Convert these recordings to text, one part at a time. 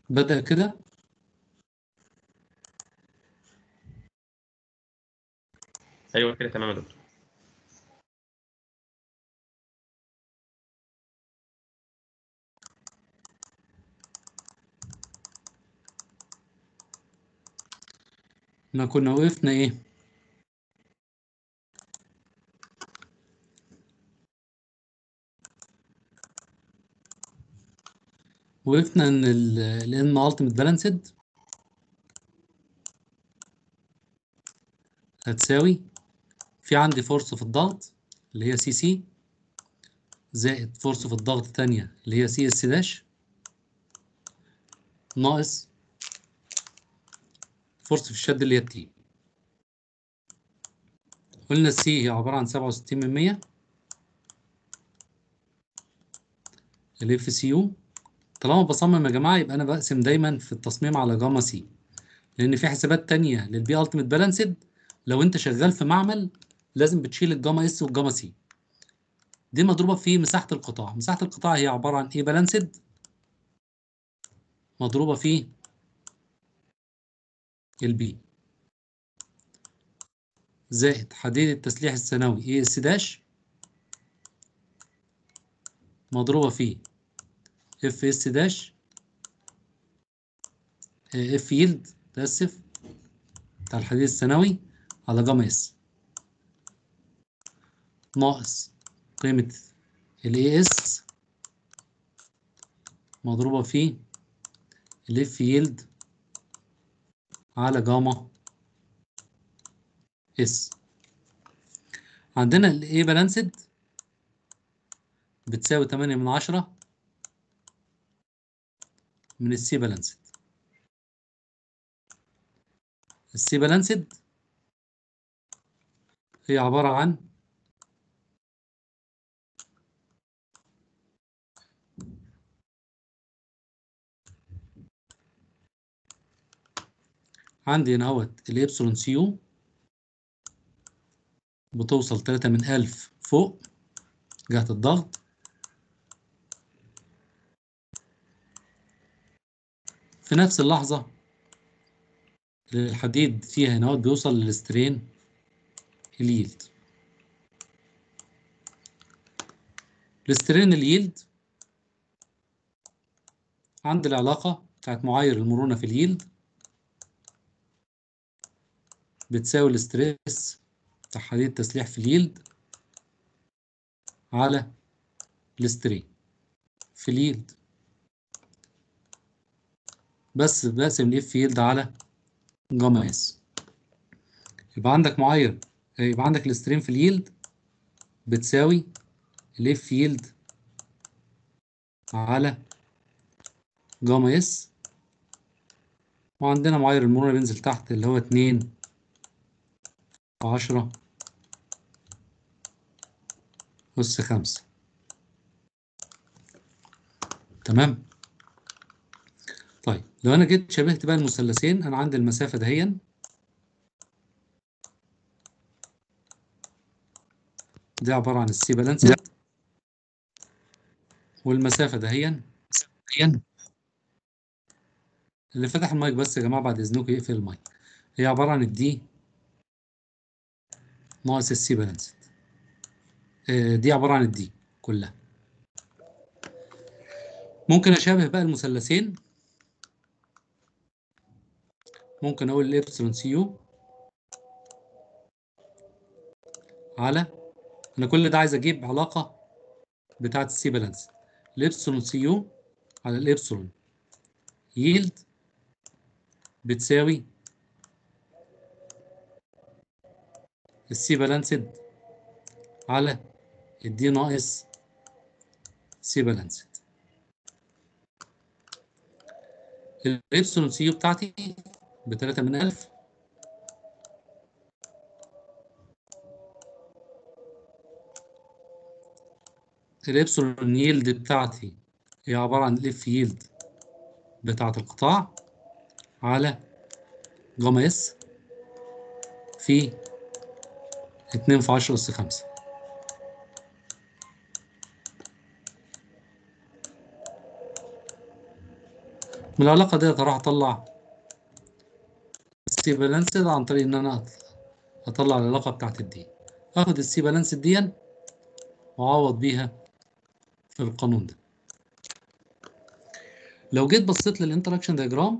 بدأ كده ايوه كده تمام يا دكتور احنا كنا وقفنا ايه وقفنا ان ال n ultimate balanced هتساوي في عندي فورس في الضغط اللي هي سي سي زائد فورس في الضغط تانية اللي هي سي اس داش ناقص فورس في الشد اللي هي التي قلنا السي هي عبارة عن سبعة وستين من مية الاف سي يو طالما بصمم يا جماعة يبقى أنا بقسم دايما في التصميم على جاما سي لأن في حسابات تانية للبي التيميت بالانسد لو أنت شغال في معمل لازم بتشيل الجاما اس والجاما سي دي مضروبة في مساحة القطاع مساحة القطاع هي عبارة عن ايه بالانسد مضروبة في البي زائد حديد التسليح الثانوي اي اس داش مضروبة في اف اس داش اف يلد تأسف بتاع الحديد الثانوي على جاما اس ناقص قيمة ال AS مضروبة في ال F yield على جاما S عندنا ال A balanced بتساوي تمانية من عشرة من ال C balanced ال C balanced هي عبارة عن عندي هنا اهوت الابسلون سي يو بتوصل 3 من 1000 فوق جهة الضغط في نفس اللحظة اللي الحديد فيها هنا اهوت بيوصل للسترين اليلد السترين اليلد عندي العلاقة بتاعت معايير المرونة في اليلد بتساوي الاستريس بتاع حديد التسليح في اليلد على السترين في اليلد بس بقسم الاف يلد على جاما اس يبقى عندك معايير يبقى عندك السترين في اليلد بتساوي الاف يلد على جاما اس وعندنا معايير المرونة بينزل تحت اللي هو اتنين عشرة أس خمسة تمام طيب لو أنا جيت شبهت بقى المثلثين أنا عندي المسافة دهيا دي عبارة عن السي بالانسد والمسافة دهيا اللي فتح المايك بس يا جماعة بعد إذنكم يقفل المايك هي عبارة عن الدي ناقص السي بالانسد دي عبارة عن الدي كلها ممكن أشابه بقى المثلثين ممكن أقول الإبسلون سي يو على أنا كل ده عايز أجيب علاقة بتاعة السي بالانسد الإبسلون سي يو على الإبسلون ييلد بتساوي السي بالانسد على الدي ناقص سي بالانسد الإبسلون سي يو بتاعتي بتلاتة من ألف الإبسلون ييلد بتاعتي هي عبارة عن الإف ييلد بتاعة القطاع على جاما اس في اتنين في عشرة أس خمسة من العلاقه دي هروح اطلع السي بالانسد عن طريق ان انا اطلع العلاقه بتاعت الدي اخد السي بالانسد دي واعوض بيها في القانون ده لو جيت بصيت للانتراكشن دياجرام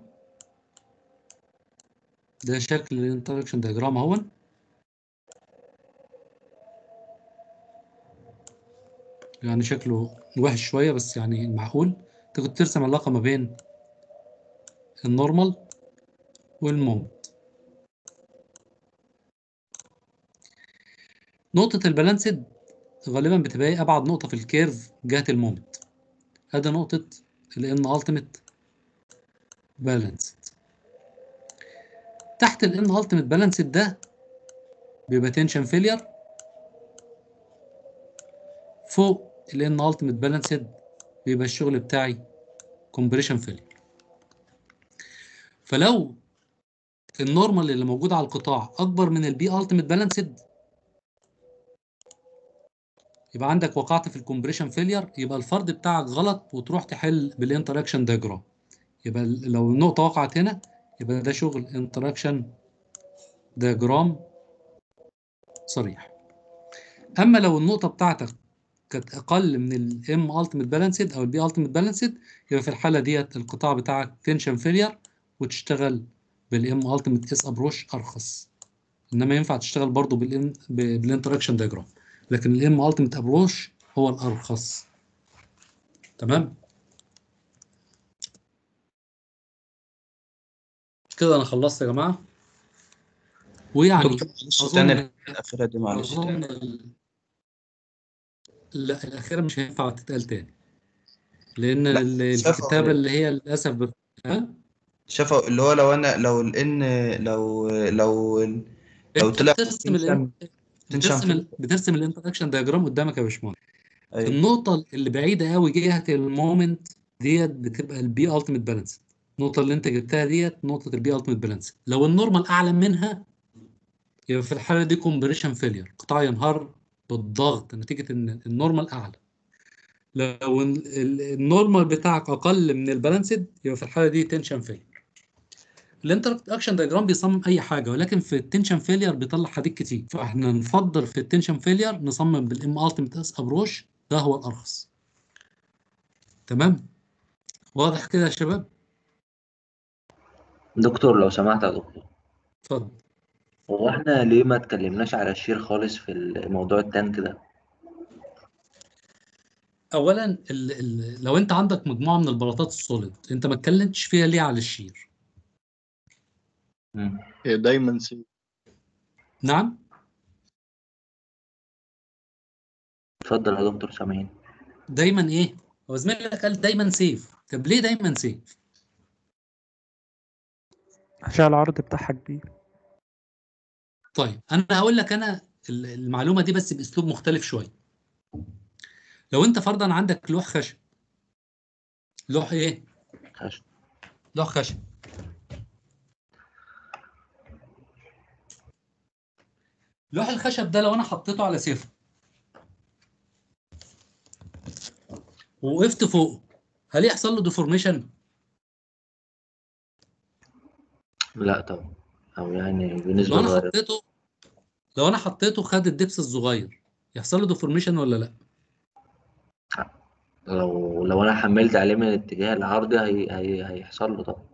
ده شكل الانتراكشن دياجرام اهون يعني شكله وحش شويه بس يعني معقول انت كنت ترسم علاقه ما بين النورمال والمومنت نقطة البالانسد غالبا بتبقى ايه ابعد نقطة في الكيرف جهة المومنت ادي نقطة ال ان ultimate balanced تحت ال ان ultimate balanced ده بيبقى tension failure فوق ال ان ultimate balanced بيبقى الشغل بتاعي compression failure فلو النورمال اللي موجود على القطاع اكبر من البي ultimate balanced يبقى عندك وقعت في الكومبريشن فيلير يبقى الفرض بتاعك غلط وتروح تحل بالانتراكشن دياجرام يبقى لو النقطه وقعت هنا يبقى ده شغل انتراكشن دياجرام صريح اما لو النقطه بتاعتك كانت اقل من الام التيميت بالانسد او البي التيميت بالانسد يبقى في الحاله ديت القطاع بتاعك تنشن فيلير وتشتغل بالام التيميت اس ابروش ارخص انما ينفع تشتغل برضه بالانتراكشن دياجرام لكن الام التيميت ابروش هو الارخص تمام كده انا خلصت يا جماعه ويعني دكتور معلش أظن- تاني الأخيرة دي معلش أظن تاني ال- لا الأخيرة مش هينفع تتقال تاني لأن لا، ال- شافها الكتابة هو. اللي هي للأسف بت... ها؟ شافوا اللي هو لو أنا لو الإن لو لو ال- لو أنت طلع بترسم ال تنشن بترسم ال فيلير. بترسم الانتراكشن دياجرام قدامك يا باشمهندس أيوة النقطة اللي بعيدة قوي جهة المومنت ديت بتبقى البي التيميت بالانس النقطة اللي أنت جبتها ديت نقطة البي التيميت بالانس لو النورمال أعلى منها يبقى في الحالة دي كومبريشن فيلير قطاع ينهار بالضغط نتيجة إن النورمال أعلى لو ال- ال- النورمال بتاعك اقل من البالانسد يبقى في الحاله دي تنشن فيلير الانتراكشن دياجرام بيصمم اي حاجه ولكن في التنشن فيلير بيطلع حديد كتير فاحنا نفضل في التنشن فيلير نصمم بالام التيميت اس ابروش ده هو الارخص تمام واضح كده يا شباب دكتور لو سمحت يا دكتور اتفضل هو احنا ليه ما اتكلمناش على الشير خالص في الموضوع التانك ده اولا ال ال لو انت عندك مجموعه من البلاطات السوليد انت ما اتكلمتش فيها ليه على الشير مم. هي دايما سي نعم اتفضل يا دكتور سامعين دايما ايه هو زميلك قال دايما سيف طب ليه دايما سيف عشان العرض بتاعها كبير طيب انا هقول لك انا ال- المعلومه دي بس باسلوب مختلف شويه لو انت فرضا عندك لوح خشب لوح ايه خشب لوح خشب لوح الخشب ده لو انا حطيته على سيف ووقفت فوقه هل يحصل له ديفورميشن لا طبعا او يعني لو بنسبة انا صغيرة حطيته لو انا حطيته خد الدبس الصغير يحصل له ديفورميشن ولا لا لو لو انا حملت عليه من الاتجاه العرضي هي... هي... هيحصل له طبعا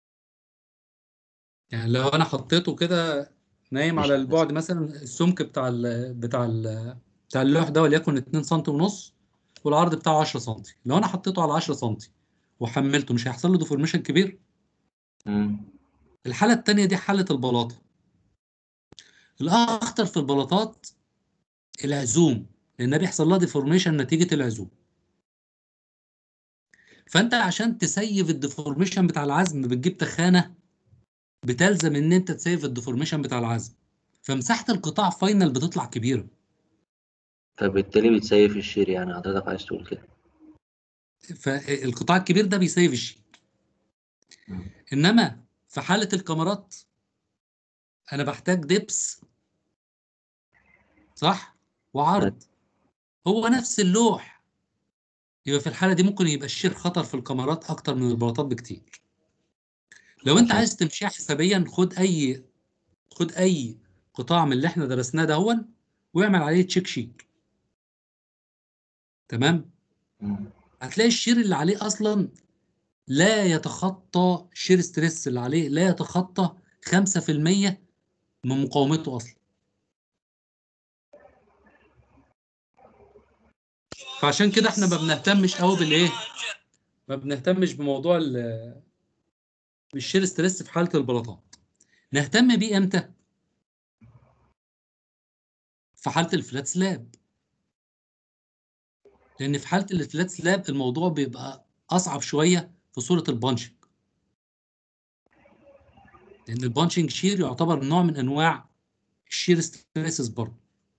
يعني لو انا حطيته كده نايم مش على البعد مثلا السمك بتاع ال بتاع ال بتاع اللوح ده وليكن 2 سم ونص والعرض بتاعه 10 سم لو انا حطيته على 10 سم وحملته مش هيحصل له ديفورميشن كبير مم. الحاله الثانيه دي حاله البلاطه الاخطر في البلاطات العزوم لانها بيحصل لها ديفورميشن نتيجه العزوم فانت عشان تسيف الديفورميشن بتاع العزم بتجيب تخانه بتلزم ان انت تسيف الديفورميشن بتاع العزم فمساحه القطاع فاينل بتطلع كبيره فبالتالي بتسيف الشير يعني حضرتك عايز تقول كده فالقطاع الكبير ده بيسيف الشيء مم. انما في حاله الكاميرات انا بحتاج دبس صح وعرض هو نفس اللوح يبقى في الحاله دي ممكن يبقى الشير خطر في الكاميرات اكتر من البلاطات بكتير لو انت عشان- عايز تمشيها حسابيا خد اي خد اي قطاع من اللي احنا درسناه دهون واعمل عليه تشيك شير تمام مم. هتلاقي الشير اللي عليه اصلا لا يتخطى شير ستريس اللي عليه لا يتخطى 5% من مقاومته اصلا فعشان كده احنا ما بنهتمش قوي بالايه ما بنهتمش بموضوع ال- بالشير ستريس في حاله البلاطات نهتم بيه امتى في حاله الفلات سلاب لان في حاله الفلات سلاب الموضوع بيبقى اصعب شويه في صوره البانشنج لان البانشنج شير يعتبر نوع من انواع الشير ستريسز برضه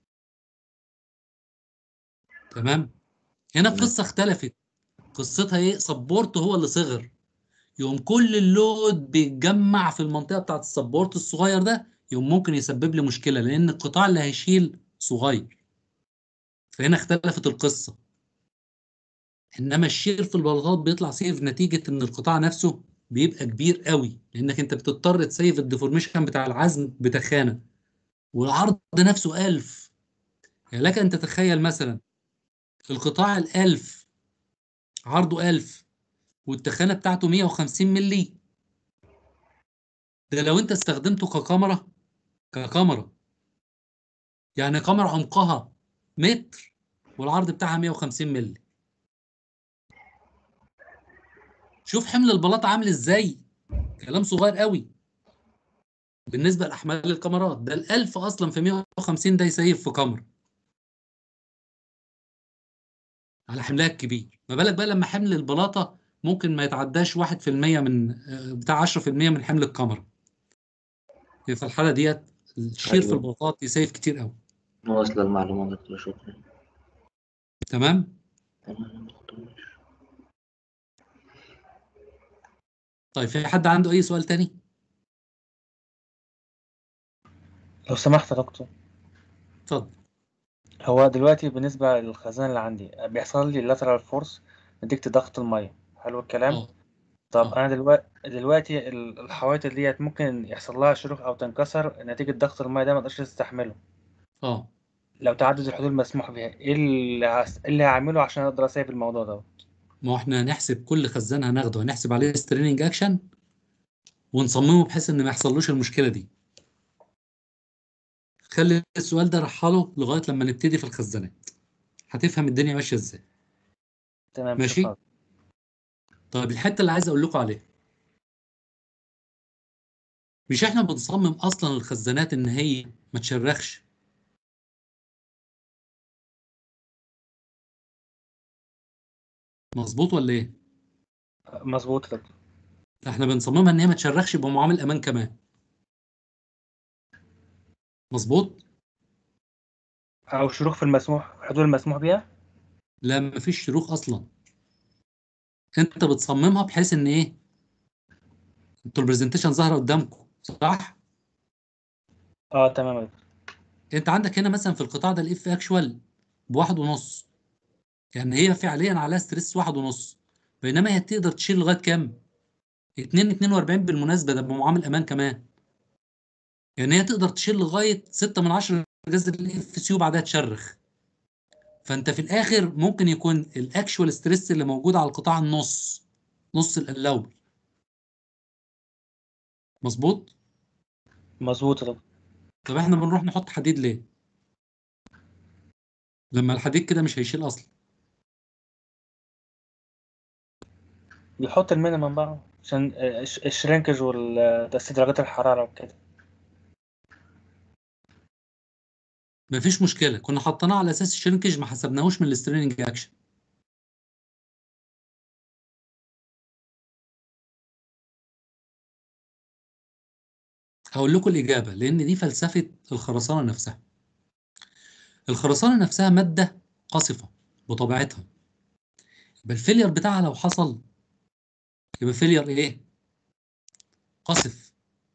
تمام هنا تمام. القصه اختلفت قصتها ايه سبورت هو اللي صغر يقوم كل اللود بيتجمع في المنطقه بتاعت السبورت الصغير ده يقوم ممكن يسبب لي مشكله لان القطاع اللي هيشيل صغير فهنا اختلفت القصه انما الشير في البلاطات بيطلع سيف نتيجه ان القطاع نفسه بيبقى كبير قوي لانك انت بتضطر تسيف الديفورميشن بتاع العزم بتخانه والعرض نفسه 1000 يعني لك ان تتخيل مثلا القطاع ال1000 عرضه 1000 والتخانه بتاعته 150 مللي ده لو انت استخدمته ككاميرا ككاميرا يعني كاميرا عمقها متر والعرض بتاعها 150 مللي شوف حمل البلاط عامل ازاي كلام صغير قوي بالنسبه لاحمال الكاميرات ده ال1000 اصلا في 150 ده يسيف في كاميرا على حملها الكبير ما بالك بقى لما حمل البلاطه ممكن ما يتعداش 1% من آه، بتاع 10% من حمل الكاميرا في الحاله ديت الشير في أيوة. البلاطات يسيف كتير قوي واصلة المعلومة دكتور شكرا تمام تمام يا دكتور. طيب في حد عنده اي سؤال تاني لو سمحت يا دكتور اتفضل هو دلوقتي بالنسبة للخزانة اللي عندي بيحصل لي lateral force نتيجة ضغط المية حلو الكلام اه طب آه. أنا دلوقتي دلوقتي ال- الحوائط ديت ممكن يحصل لها شروخ أو تنكسر نتيجة ضغط المية ده ما تقدرش تستحمله اه لو تعدد الحدود المسموح بها إيه اللي هس... إيه اللي هعمله عشان أقدر أسيب الموضوع ده ما هو احنا هنحسب كل خزان هناخده هنحسب عليه ستريننج اكشن ونصممه بحيث ان ما يحصلوش المشكله دي خلي السؤال ده رحله لغايه لما نبتدي في الخزانات هتفهم الدنيا ماشيه ازاي تمام ماشي. شكرا طيب الحته اللي عايز اقول لكم عليها مش احنا بنصمم اصلا الخزانات ان هي ما تشرخش مظبوط ولا ايه مظبوط يا دكتور احنا بنصممها ان هي ما تشرخش بمعامل امان كمان مظبوط أو شروخ في المسموح الحدود المسموح بها لا مفيش شروخ اصلا انت بتصممها بحيث ان ايه انتوا البرزنتيشن ظاهره قدامكم صح أه تمام يا دكتور انت عندك هنا مثلا في القطاع ده الاف اكشوال بواحد ونص يعني هي فعليا عليها ستريس واحد ونص بينما هي تقدر تشيل لغايه كام 2 42 بالمناسبه ده بمعامل امان كمان يعني هي تقدر تشيل لغايه 6 من 10 جذر الاف سي بعدها تشرخ فانت في الاخر ممكن يكون الاكشوال ستريس اللي موجود على القطاع النص نص الاول مظبوط مظبوط يا دكتور طب احنا بنروح نحط حديد ليه لما الحديد كده مش هيشيل اصلا بيحط المينيمم بقى عشان الش- الشرينكج وتأثير درجات الحرارة وكده مفيش مشكله كنا حطيناه على اساس الشرنكج ما حسبناهوش من الستريننج اكشن هقول لكم الاجابه لان دي فلسفه الخرسانه نفسها الخرسانه نفسها ماده قصفه بطبيعتها يبقى الفيلير بتاعها لو حصل يبقى فيلير ايه قصف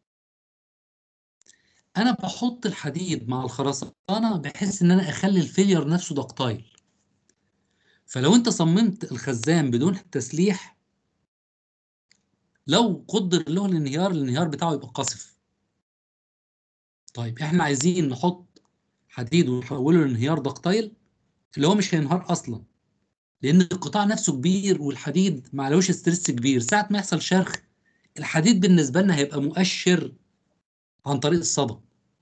انا بحط الحديد مع الخرسانه بحيث ان انا اخلي الفيلير نفسه دكتايل فلو انت صممت الخزان بدون تسليح لو قدر له الانهيار الانهيار بتاعه يبقى قصف طيب احنا عايزين نحط حديد ونحوله لانهيار دكتايل اللي هو مش هينهار اصلا لان القطاع نفسه كبير والحديد ما عليهوش ستريس كبير ساعه ما يحصل شرخ الحديد بالنسبه لنا هيبقى مؤشر عن طريق الصدى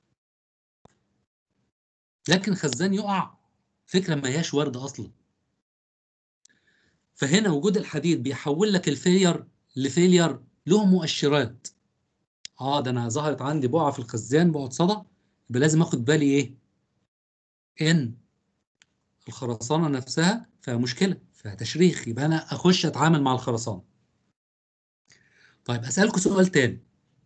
لكن خزان يقع فكره ما هياش وارده اصلا فهنا وجود الحديد بيحول لك الفيلير لفيلير له مؤشرات اه ده انا ظهرت عندي بقعه في الخزان بقعه صدى يبقى لازم اخد بالي ايه ان الخرسانه نفسها فيها مشكله فيها تشريخ يبقى انا اخش اتعامل مع الخرسانه طيب اسالكم سؤال تاني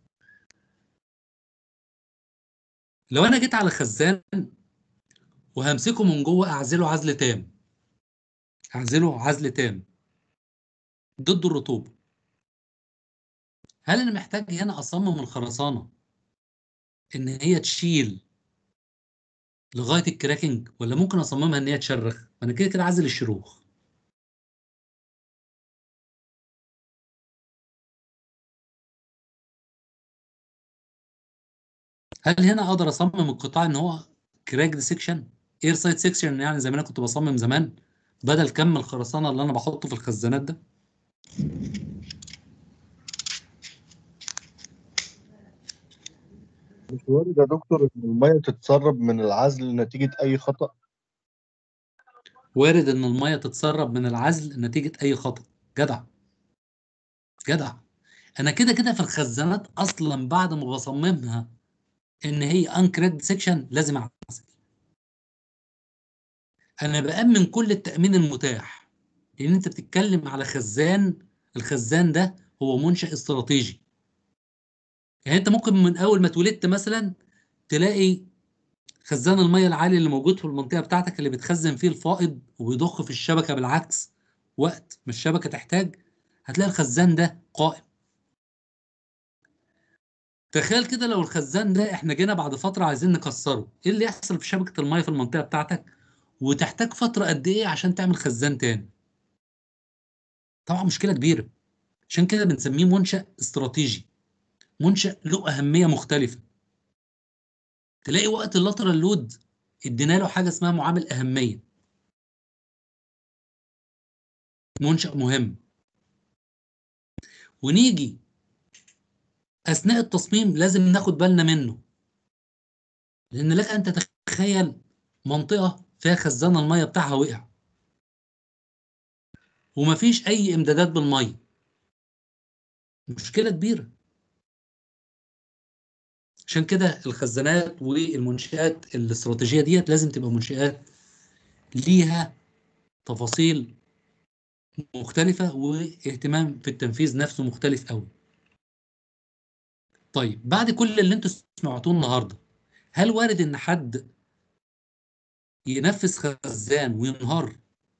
لو انا جيت على خزان وهمسكه من جوه اعزله عزل تام اعزله عزل تام ضد الرطوبه هل انا محتاج هنا اصمم الخرسانه ان هي تشيل لغايه الكراكنج ولا ممكن اصممها ان هي تشرخ ما انا كده كده عازل الشروخ هل هنا اقدر اصمم القطاع ان هو كراكد سيكشن اير سايد سيكشن يعني زي ما انا كنت بصمم زمان بدل كم الخرسانه اللي انا بحطه في الخزانات ده مش وارد يا دكتور إن المية تتسرب من العزل نتيجة أي خطأ؟ وارد ان الميه تتسرب من العزل نتيجه اي خطأ جدع جدع انا كده كده في الخزانات اصلا بعد ما بصممها ان هي انكريد سيكشن لازم اعزل انا بامن كل التامين المتاح لان انت بتتكلم على خزان الخزان ده هو منشأ استراتيجي يعني انت ممكن من اول ما اتولدت مثلا تلاقي خزان الميه العالي اللي موجود في المنطقه بتاعتك اللي بتخزن فيه الفائض وبيضخ في الشبكه بالعكس وقت ما الشبكه تحتاج هتلاقي الخزان ده قائم تخيل كده لو الخزان ده احنا جينا بعد فتره عايزين نكسره ايه اللي يحصل في شبكه الميه في المنطقه بتاعتك وتحتاج فتره قد ايه عشان تعمل خزان تاني طبعا مشكله كبيره عشان كده بنسميه منشأ استراتيجي منشأ له أهمية مختلفة تلاقي وقت اللاترال لود ادينا له حاجة اسمها معامل أهمية منشأ مهم ونيجي أثناء التصميم لازم ناخد بالنا منه لأن لك أن تتخيل منطقة فيها خزان المية بتاعها وقع ومفيش أي إمدادات بالمية مشكلة كبيرة عشان كده الخزانات والمنشآت الاستراتيجية ديت لازم تبقى منشآت ليها تفاصيل مختلفة واهتمام في التنفيذ نفسه مختلف قوي طيب بعد كل اللي انتوا سمعتوه النهارده هل وارد ان حد ينفذ خزان وينهار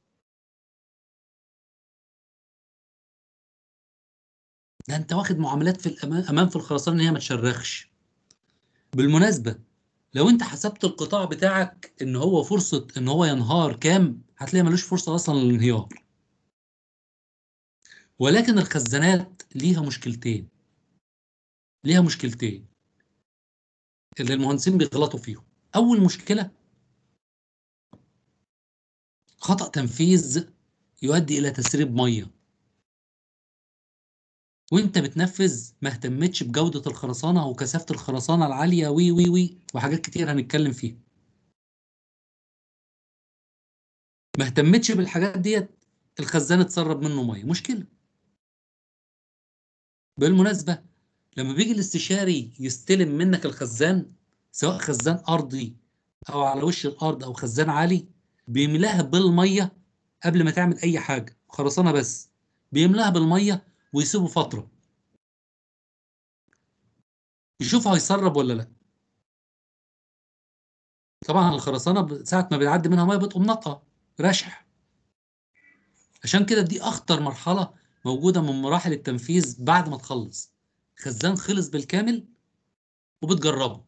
ده انت واخد معاملات في الامان امان في الخرسانه ان هي ما تشرخش بالمناسبه لو انت حسبت القطاع بتاعك ان هو فرصه ان هو ينهار كام هتلاقي ملوش فرصه اصلا للانهيار ولكن الخزانات ليها مشكلتين ليها مشكلتين اللي المهندسين بيغلطوا فيهم اول مشكله خطأ تنفيذ يؤدي الى تسريب ميه وانت بتنفذ ما اهتمتش بجودة الخرسانة وكثافة الخرسانة العالية وي وي وي وحاجات كتير هنتكلم فيها ما اهتمتش بالحاجات ديت الخزان اتسرب منه ميه مشكلة بالمناسبة لما بيجي الاستشاري يستلم منك الخزان سواء خزان أرضي أو على وش الأرض أو خزان عالي بيملاها بالمية قبل ما تعمل أي حاجة خرسانة بس بيملاها بالمية ويسيبه فترة يشوف هيسرب ولا لا طبعا الخرسانة ساعة ما بيعدي منها مية بتقوم نقى رشح عشان كده دي أخطر مرحلة موجودة من مراحل التنفيذ بعد ما تخلص خزان خلص بالكامل وبتجربه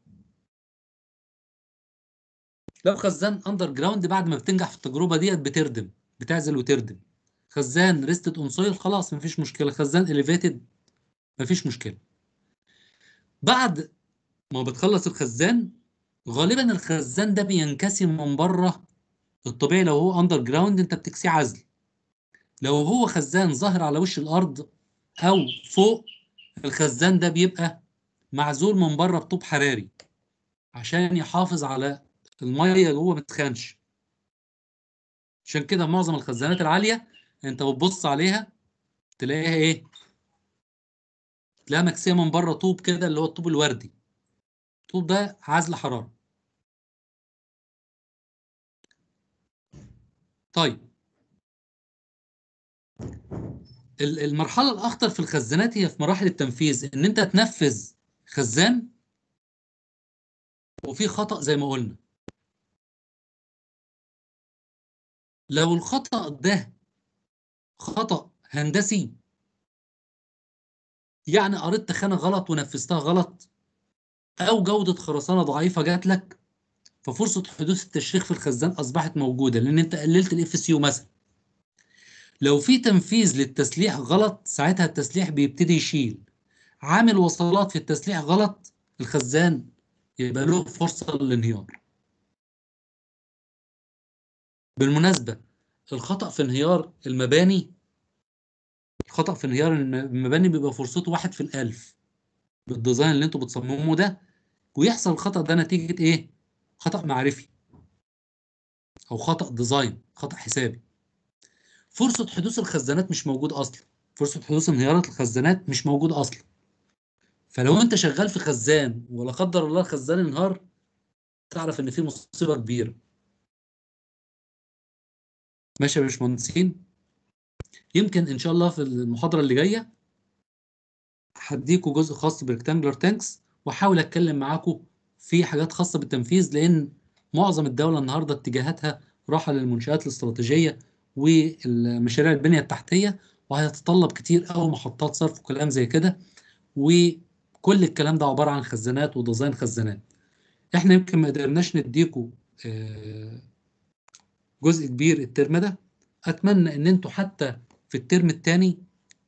لو خزان اندر جراوند بعد ما بتنجح في التجربة ديت بتردم بتعزل وتردم خزان ريستد اون سويل خلاص مفيش مشكله خزان اليفيتد مفيش مشكله بعد ما بتخلص الخزان غالبا الخزان ده بينكسي من بره الطبيعي لو هو اندر جراوند انت بتكسيه عزل لو هو خزان ظاهر على وش الارض او فوق الخزان ده بيبقى معزول من بره بطوب حراري عشان يحافظ على الميه جوه ما تسخنش عشان كده معظم الخزانات العاليه انت بتبص عليها تلاقيها ايه تلاقيها مكسيه من بره طوب كده اللي هو الطوب الوردي الطوب ده عزل حراره طيب ال- المرحله الاخطر في الخزانات هي في مراحل التنفيذ ان انت تنفذ خزان وفي خطأ زي ما قلنا لو الخطأ ده خطأ هندسي يعني قريت خانة غلط ونفذتها غلط أو جودة خرسانة ضعيفة جات لك ففرصة حدوث التشريخ في الخزان أصبحت موجودة لأن أنت قللت الاف سي يو مثلا لو في تنفيذ للتسليح غلط ساعتها التسليح بيبتدي يشيل عامل وصلات في التسليح غلط الخزان يبقى له فرصة للانهيار بالمناسبة الخطأ في انهيار المباني الخطأ في انهيار الم- المباني بيبقى فرصته واحد في الألف بالديزاين اللي انتوا بتصمموه ده ويحصل الخطأ ده نتيجة ايه؟ خطأ معرفي أو خطأ ديزاين خطأ حسابي فرصة حدوث الخزانات مش موجود أصلا فرصة حدوث انهيارات الخزانات مش موجود أصلا فلو انت شغال في خزان ولا قدر الله الخزان انهار تعرف ان في مصيبه كبيره ماشي يا باشمهندسين يمكن ان شاء الله في المحاضره اللي جايه هديكوا جزء خاص بالريكتانجلر تانكس واحاول اتكلم معاكم في حاجات خاصه بالتنفيذ لان معظم الدوله النهارده اتجاهاتها راحه للمنشات الاستراتيجيه والمشاريع البنيه التحتيه وهيتطلب كتير قوي محطات صرف وكلام زي كده وكل الكلام ده عباره عن خزانات وديزاين خزانات احنا يمكن ما قدرناش نديكوا آه، جزء كبير الترم ده اتمنى ان انتوا حتى في الترم الثاني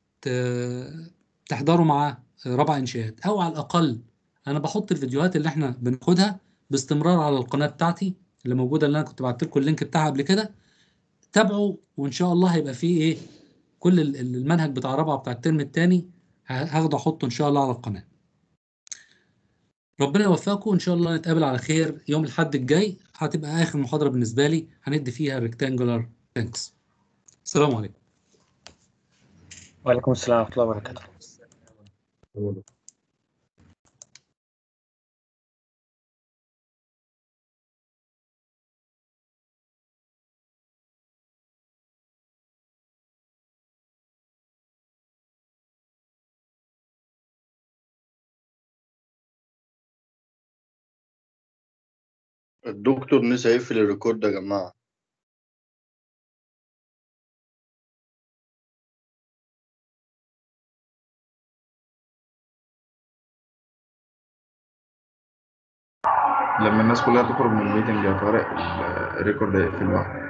تحضروا مع ربع انشاءات او على الاقل انا بحط الفيديوهات اللي احنا بناخدها باستمرار على القناه بتاعتي اللي موجوده اللي انا كنت بعت لكم اللينك بتاعها قبل كده تابعوا وان شاء الله هيبقى فيه ايه كل ال- ال- المنهج بتاع رابعه بتاع الترم الثاني هاخده احطه ان شاء الله على القناه ربنا يوفقكم وان شاء الله نتقابل على خير يوم الاحد الجاي هتبقى اخر محاضره بالنسبه لي هندي فيها ريكتانجولار تانكس السلام عليكم وعليكم السلام ورحمة الله وبركاته الدكتور نسى يقفل الريكورد يا جماعة لما الناس كلها تخرج من الميتنج يا طارق ال- الريكورد هيقفل لوحده